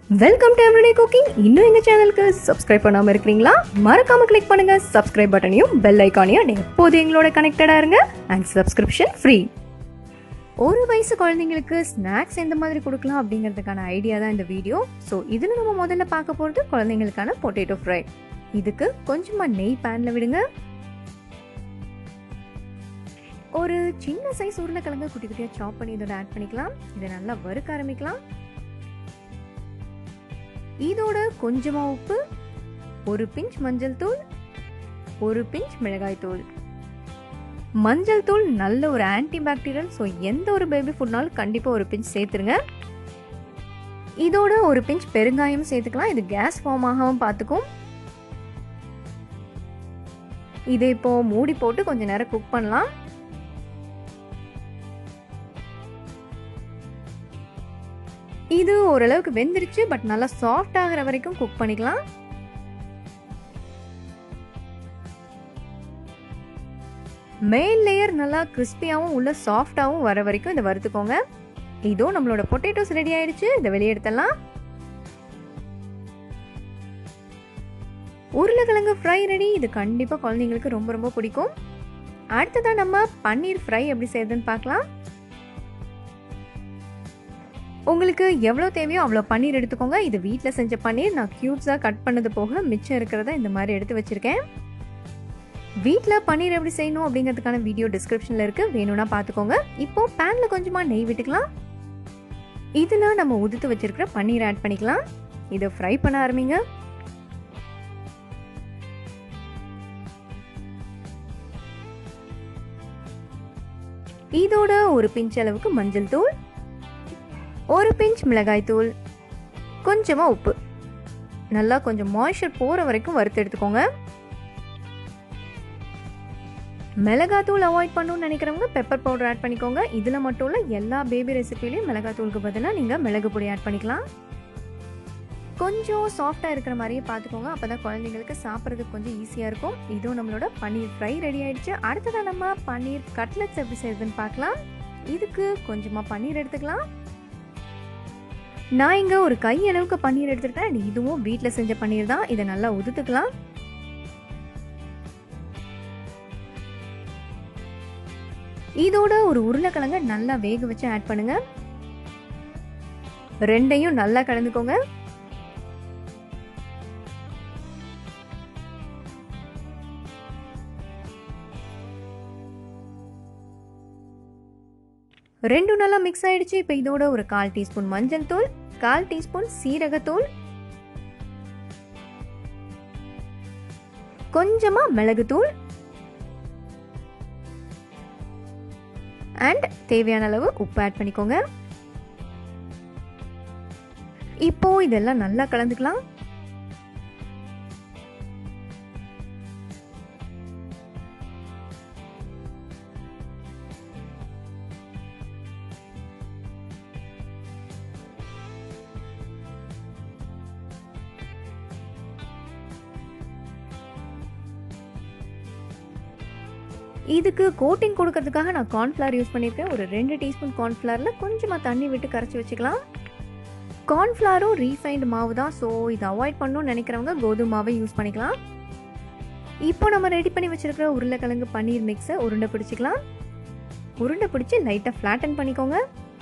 welcome to everyday cooking இன்னும் எங்க சேனலுக்கு சப்ஸ்கிரைப் பண்ணாம இருக்கிறீங்களா மறக்காம கிளிக் பண்ணுங்க சப்ஸ்கிரைப் பட்டனையும் பெல் ஐக்கானையும் எப்போது எங்களோட கனெக்டடா இருங்க அண்ட் சப்ஸ்கிரிப்ஷன் ஃப்ரீ ஒரு வயசு குழந்தைங்களுக்கு ஸ்நாக்ஸ் எந்த மாதிரி கொடுக்கலாம் அப்படிங்கிறதுக்கான ஐடியா தான் இந்த வீடியோ ஸோ இதில் நம்ம முதல்ல பார்க்க போகிறது குழந்தைங்களுக்கான பொட்டேட்டோ ஃப்ரை இதுக்கு கொஞ்சமாக நெய் பேனில் விடுங்க ஒரு சின்ன சைஸ் உருளைக்கிழங்கு குட்டி குட்டியாக சாப் பண்ணி இதோட ஆட் பண்ணிக்கலாம் இதை நல்லா வறுக்க ஆரம்பிக்கலாம் இதோட கொஞ்சமா உப்பு ஒரு பிஞ்ச் மஞ்சள் தூள் ஒரு பிஞ்ச் மிளகாய் தூள் மஞ்சள் தூள் நல்ல ஒரு ஆன்டி பாக்டீரியல் ஸோ எந்த ஒரு பேபி ஃபுட்னாலும் கண்டிப்பாக ஒரு பிஞ்ச் சேர்த்துருங்க இதோட ஒரு பிஞ்ச் பெருங்காயம் சேர்த்துக்கலாம் இது கேஸ் ஃபார்ம் ஆகாமல் பார்த்துக்கும் இதை இப்போ மூடி போட்டு கொஞ்ச நேரம் குக் பண்ணலாம் இது ஓரளவுக்கு வெந்துருச்சு பட் நல்லா சாஃப்ட் ஆகிற வரைக்கும் குக் பண்ணிக்கலாம் மேல் லேயர் நல்லா கிறிஸ்பியாகவும் உள்ள சாஃப்டாகவும் வர வரைக்கும் இதை வறுத்துக்கோங்க இதோ நம்மளோட பொட்டேட்டோஸ் ரெடி ஆயிடுச்சு இதை வெளியே எடுத்துடலாம் உருளைக்கிழங்கு ஃப்ரை ரெடி இது கண்டிப்பாக குழந்தைங்களுக்கு ரொம்ப ரொம்ப பிடிக்கும் அடுத்ததான் நம்ம பன்னீர் ஃப்ரை எப்படி செய்யுதுன்னு பார்க்கலாம் உங்களுக்கு எவ்வளோ தேவையோ அவ்வளோ பன்னீர் எடுத்துக்கோங்க இது வீட்டில் செஞ்ச பன்னீர் நான் க்யூப்ஸாக கட் பண்ணது போக மிச்சம் இருக்கிறத இந்த மாதிரி எடுத்து வச்சுருக்கேன் வீட்டில் பன்னீர் எப்படி செய்யணும் அப்படிங்கிறதுக்கான வீடியோ டிஸ்கிரிப்ஷனில் இருக்குது வேணும்னா பார்த்துக்கோங்க இப்போ பேனில் கொஞ்சமாக நெய் விட்டுக்கலாம் இதில் நம்ம உதுத்து வச்சிருக்கிற பன்னீர் ஆட் பண்ணிக்கலாம் இதை ஃப்ரை பண்ண ஆரம்பிங்க இதோட ஒரு பிஞ்ச் அளவுக்கு மஞ்சள் தூள் ஒரு பிஞ்ச் மிளகாய் தூள் கொஞ்சமாக உப்பு நல்லா கொஞ்சம் மாய்ஸ்சர் போகிற வரைக்கும் வறுத்து எடுத்துக்கோங்க மிளகாத்தூள் அவாய்ட் பண்ணணும்னு நினைக்கிறவங்க பெப்பர் பவுடர் ஆட் பண்ணிக்கோங்க இதில் மட்டும் இல்லை எல்லா பேபி ரெசிபிலையும் மிளகாத்தூளுக்கு பதிலாக நீங்கள் மிளகு பொடி ஆட் பண்ணிக்கலாம் கொஞ்சம் சாஃப்டாக இருக்கிற மாதிரியே பார்த்துக்கோங்க அப்போ தான் குழந்தைங்களுக்கு சாப்பிட்றதுக்கு கொஞ்சம் ஈஸியாக இருக்கும் இதுவும் நம்மளோட பன்னீர் ஃப்ரை ரெடி ஆயிடுச்சு அடுத்ததாக நம்ம பன்னீர் கட்லெட்ஸ் எப்படி செய்யுதுன்னு பார்க்கலாம் இதுக்கு கொஞ்சமாக பன்னீர் எடுத்துக்கலாம் நான் இங்கே ஒரு கை அளவுக்கு பன்னீர் எடுத்துருக்கேன் இதுவும் வீட்டில் செஞ்ச பன்னீர் தான் இதை நல்லா உதுத்துக்கலாம் இதோட ஒரு உருளைக்கிழங்க நல்லா வேக வச்சு ஆட் பண்ணுங்க ரெண்டையும் நல்லா கலந்துக்கோங்க ரெண்டும் நல்லா மிக்ஸ் ஆயிடுச்சு இப்போ இதோட ஒரு கால் டீஸ்பூன் மஞ்சள் தூள் கால் டீஸ்பூன் சீரகத்தூள் கொஞ்சமா மிளகுத்தூள் அண்ட் தேவையான அளவு உப்பு ஆட் பண்ணிக்கோங்க இப்போ இதெல்லாம் நல்லா கலந்துக்கலாம் இதுக்கு கோட்டிங் கொடுக்கறதுக்காக நான் கார்ன்ஃப்ளவர் யூஸ் பண்ணியிருக்கேன் ஒரு ரெண்டு டீஸ்பூன் கார்ன்ஃப்ளவரில் கொஞ்சமாக தண்ணி விட்டு கரைச்சி வச்சுக்கலாம் கார்ன்ஃப்ளவரும் ரீஃபைண்ட் மாவு தான் ஸோ இதை அவாய்ட் பண்ணணும்னு நினைக்கிறவங்க கோதுமை மாவை யூஸ் பண்ணிக்கலாம் இப்போ நம்ம ரெடி பண்ணி வச்சிருக்கிற உருளைக்கிழங்கு பன்னீர் மிக்ஸை உருண்டை பிடிச்சிக்கலாம் உருண்டை பிடிச்சி லைட்டாக ஃப்ளாட்டன் பண்ணிக்கோங்க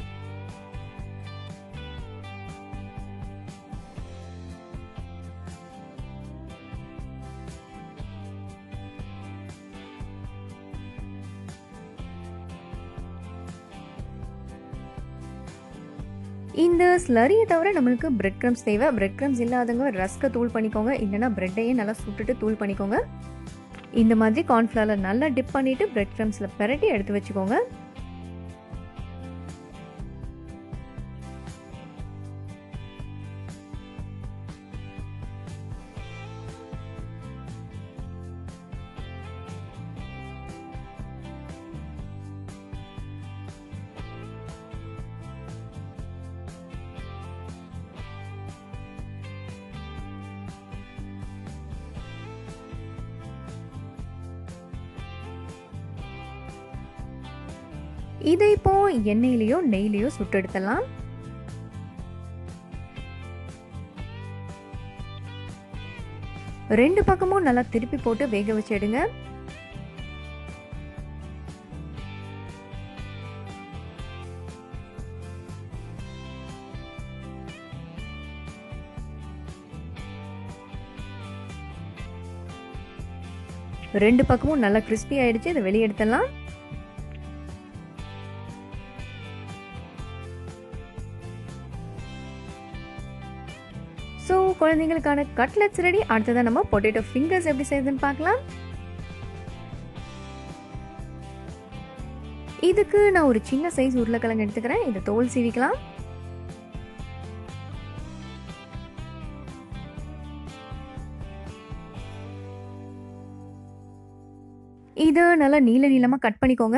இந்த ஸ்லரியை தவிர நம்மளுக்கு பிரெட் க்ரம்ஸ் தேவை பிரெட் க்ரம்ஸ் இல்லாதவங்க ரஸ்க்கை தூள் பண்ணிக்கோங்க இல்லைனா பிரெட்டையே நல்லா சுட்டுட்டு தூள் பண்ணிக்கோங்க இந்த மாதிரி கார்ன்ஃப்ளவரில் நல்லா டிப் பண்ணிவிட்டு பிரெட் க்ரம்ஸில் பெரட்டி எடுத்து வச்சுக்கோங்க இதை இப்போ எண்ணெயிலையோ நெய்லையோ சுட்டெடுத்தலாம் ரெண்டு பக்கமும் நல்லா திருப்பி போட்டு வேக வச்சு எடுங்க ரெண்டு பக்கமும் நல்லா கிறிஸ்பி ஆயிடுச்சு இதை வெளியே எடுத்துடலாம் ஸோ குழந்தைங்களுக்கான கட்லெட்ஸ் ரெடி அடுத்ததான் நம்ம பொட்டேட்டோ ஃபிங்கர்ஸ் எப்படி செய்யுதுன்னு பார்க்கலாம் இதுக்கு நான் ஒரு சின்ன சைஸ் உருளைக்கிழங்கு எடுத்துக்கிறேன் இதை தோல் சீவிக்கலாம் இது நல்லா நீல நீளமாக கட் பண்ணிக்கோங்க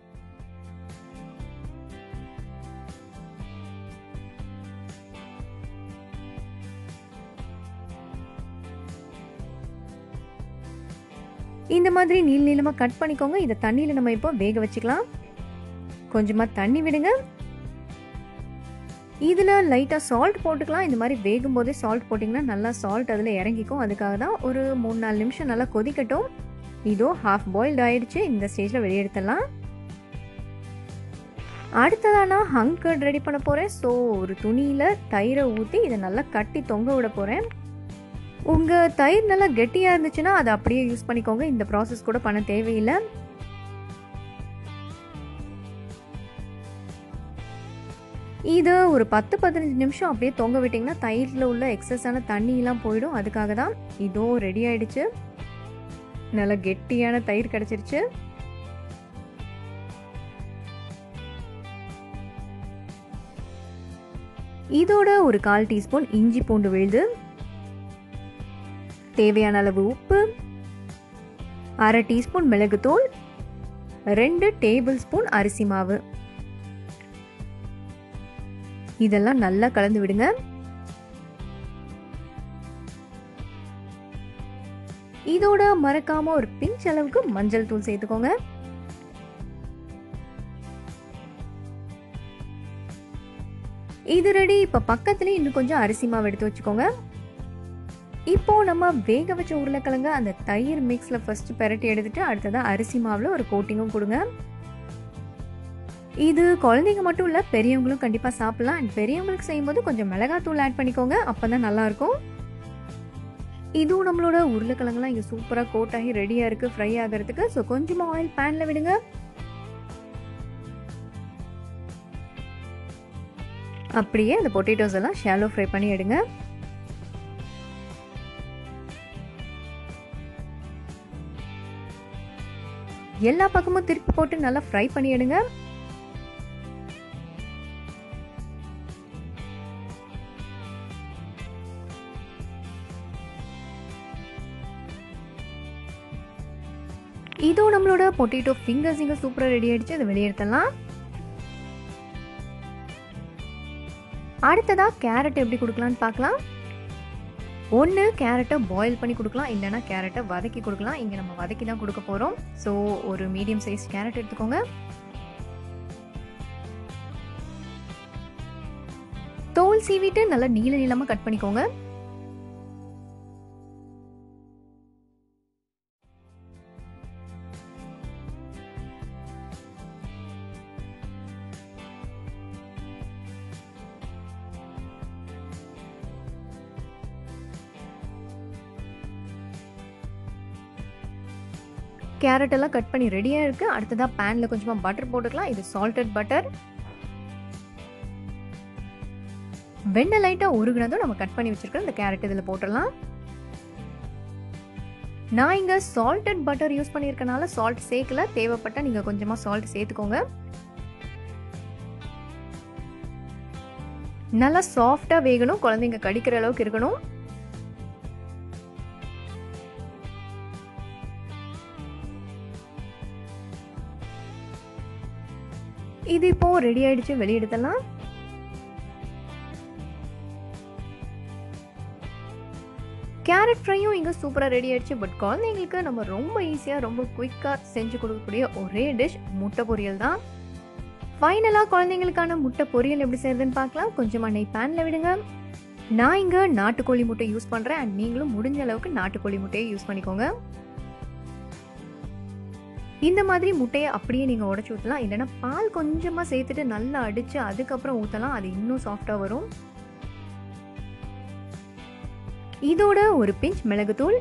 இந்த மாதிரி நீல நீளமாக கட் பண்ணிக்கோங்க இதை தண்ணியில் நம்ம இப்போ வேக வச்சுக்கலாம் கொஞ்சமாக தண்ணி விடுங்க இதில் லைட்டாக சால்ட் போட்டுக்கலாம் இந்த மாதிரி வேகும் போதே சால்ட் போட்டிங்கன்னா நல்லா சால்ட் அதில் இறங்கிக்கும் அதுக்காக தான் ஒரு மூணு நாலு நிமிஷம் நல்லா கொதிக்கட்டும் இதோ ஹாஃப் பாயில்டு ஆயிடுச்சு இந்த ஸ்டேஜில் வெளியெடுத்துடலாம் அடுத்ததாக நான் ஹங்கர்ட் ரெடி பண்ண போகிறேன் ஸோ ஒரு துணியில் தயிரை ஊற்றி இதை நல்லா கட்டி தொங்க விட போகிறேன் உங்கள் தயிர் நல்லா கெட்டியாக இருந்துச்சுன்னா அதை அப்படியே யூஸ் பண்ணிக்கோங்க இந்த ப்ராசஸ் கூட பண்ண தேவையில்லை இது ஒரு பத்து பதினஞ்சு நிமிஷம் அப்படியே தொங்க விட்டிங்கன்னா தயிரில் உள்ள எக்ஸஸான தண்ணியெலாம் போயிடும் அதுக்காக தான் இதோ ரெடி ஆயிடுச்சு நல்லா கெட்டியான தயிர் கிடச்சிருச்சு இதோட ஒரு கால் டீஸ்பூன் இஞ்சி பூண்டு விழுது தேவையான அளவு உப்பு அரை டீஸ்பூன் மிளகுத்தூள் ரெண்டு டேபிள் ஸ்பூன் அரிசி மாவு இதெல்லாம் நல்லா கலந்து விடுங்க இதோட மறக்காம ஒரு பிஞ்ச் அளவுக்கு மஞ்சள் தூள் சேர்த்துக்கோங்க இது ரெடி இப்ப பக்கத்துலயே இன்னும் கொஞ்சம் அரிசி மாவு எடுத்து வச்சுக்கோங்க இப்போ நம்ம வேக வச்ச உருளைக்கிழங்க அந்த தயிர் மிக்ஸ்ல ஃபர்ஸ்ட் பெரட்டி எடுத்துட்டு அடுத்ததான் அரிசி மாவுல ஒரு கோட்டிங்கும் கொடுங்க இது குழந்தைங்க மட்டும் இல்லை பெரியவங்களும் கண்டிப்பாக சாப்பிடலாம் அண்ட் பெரியவங்களுக்கு செய்யும்போது கொஞ்சம் மிளகாத்தூள் ஆட் பண்ணிக்கோங்க அப்போ தான் நல்லாயிருக்கும் இதுவும் நம்மளோட உருளைக்கிழங்குலாம் இங்கே சூப்பராக கோட் ஆகி ரெடியாக இருக்குது ஃப்ரை ஆகிறதுக்கு ஸோ கொஞ்சமாக ஆயில் பேனில் விடுங்க அப்படியே அந்த பொட்டேட்டோஸ் எல்லாம் ஷாலோ ஃப்ரை பண்ணி எடுங்க எல்லா பக்கமும் திருப்பி போட்டு நல்லா ஃப்ரை பண்ணி எடுங்க இதோ நம்மளோட பொட்டேட்டோ ஃபிங்கர்ஸ் இங்கே சூப்பராக ரெடி ஆயிடுச்சு அதை வெளியெடுத்தலாம் அடுத்ததாக கேரட் எப்படி கொடுக்கலான்னு பார்க்கலாம் ஒன்று கேரட்டை பாயில் பண்ணி கொடுக்கலாம் இல்லைனா கேரட்டை வதக்கி கொடுக்கலாம் இங்கே நம்ம வதக்கி தான் கொடுக்க போகிறோம் ஸோ ஒரு மீடியம் சைஸ் கேரட் எடுத்துக்கோங்க தோல் சீவிட்டு நல்லா நீள நீளமாக கட் பண்ணிக்கோங்க கேரட் எல்லாம் கட் பண்ணி ரெடியாக இருக்குது அடுத்ததாக பேனில் கொஞ்சமாக பட்டர் போட்டுக்கலாம் இது சால்டட் பட்டர் வெண்ணெய் லைட்டாக உருகுனதும் நம்ம கட் பண்ணி வச்சிருக்கிற இந்த கேரட் இதில் போட்டுடலாம் நான் இங்கே சால்டட் பட்டர் யூஸ் பண்ணியிருக்கனால சால்ட் சேர்க்கல தேவைப்பட்டால் நீங்கள் கொஞ்சமாக சால்ட் சேர்த்துக்கோங்க நல்லா சாஃப்டாக வேகணும் குழந்தைங்க கடிக்கிற அளவுக்கு இருக்கணும் இது இப்போ ரெடி ஆயிடுச்சு வெளியெடுத்தலாம் கேரட் ஃப்ரையும் இங்கே சூப்பராக ரெடி ஆயிடுச்சு பட் குழந்தைங்களுக்கு நம்ம ரொம்ப ஈஸியாக ரொம்ப குயிக்காக செஞ்சு கொடுக்கக்கூடிய ஒரே டிஷ் முட்டை பொரியல் தான் ஃபைனலாக குழந்தைங்களுக்கான முட்டை பொரியல் எப்படி செய்யறதுன்னு பார்க்கலாம் கொஞ்சமாக நெய் பேனில் விடுங்க நான் இங்கே நாட்டுக்கோழி முட்டை யூஸ் பண்ணுறேன் அண்ட் நீங்களும் முடிஞ்ச அளவுக்கு நாட்டுக்கோழி முட்டையை யூஸ் பண்ணிக்கோங்க இந்த மாதிரி முட்டையை அப்படியே நீங்கள் உடச்சி ஊற்றலாம் இல்லைன்னா பால் கொஞ்சமாக சேர்த்துட்டு நல்லா அடித்து அதுக்கப்புறம் ஊற்றலாம் அது இன்னும் சாஃப்டாக வரும் இதோட ஒரு பிஞ்ச் மிளகுத்தூள்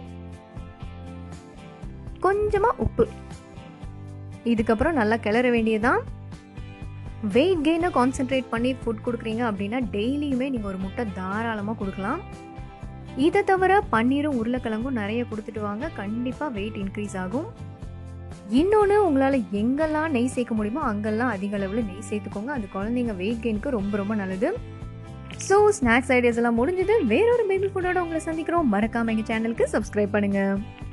கொஞ்சமாக உப்பு இதுக்கப்புறம் நல்லா கிளற வேண்டியதுதான் வெயிட் கெயினை கான்சென்ட்ரேட் பண்ணி ஃபுட் கொடுக்குறீங்க அப்படின்னா டெய்லியுமே நீங்கள் ஒரு முட்டை தாராளமாக கொடுக்கலாம் இதை தவிர பன்னீரும் உருளைக்கிழங்கும் நிறைய கொடுத்துட்டு வாங்க கண்டிப்பாக வெயிட் இன்க்ரீஸ் ஆகும் இன்னொன்று உங்களால் எங்கெல்லாம் நெய் சேர்க்க முடியுமோ அங்கெல்லாம் அதிக அளவில் நெய் சேர்த்துக்கோங்க அது குழந்தைங்க வெயிட் கெயினுக்கு ரொம்ப ரொம்ப நல்லது ஸோ ஸ்நாக்ஸ் ஐடியாஸ் எல்லாம் முடிஞ்சது வேறொரு பேபி ஃபுட்டோட உங்களை சந்திக்கிறோம் மறக்காம எங்கள் சேனலுக்கு சப்ஸ்கிரைப் பண்ணுங்கள்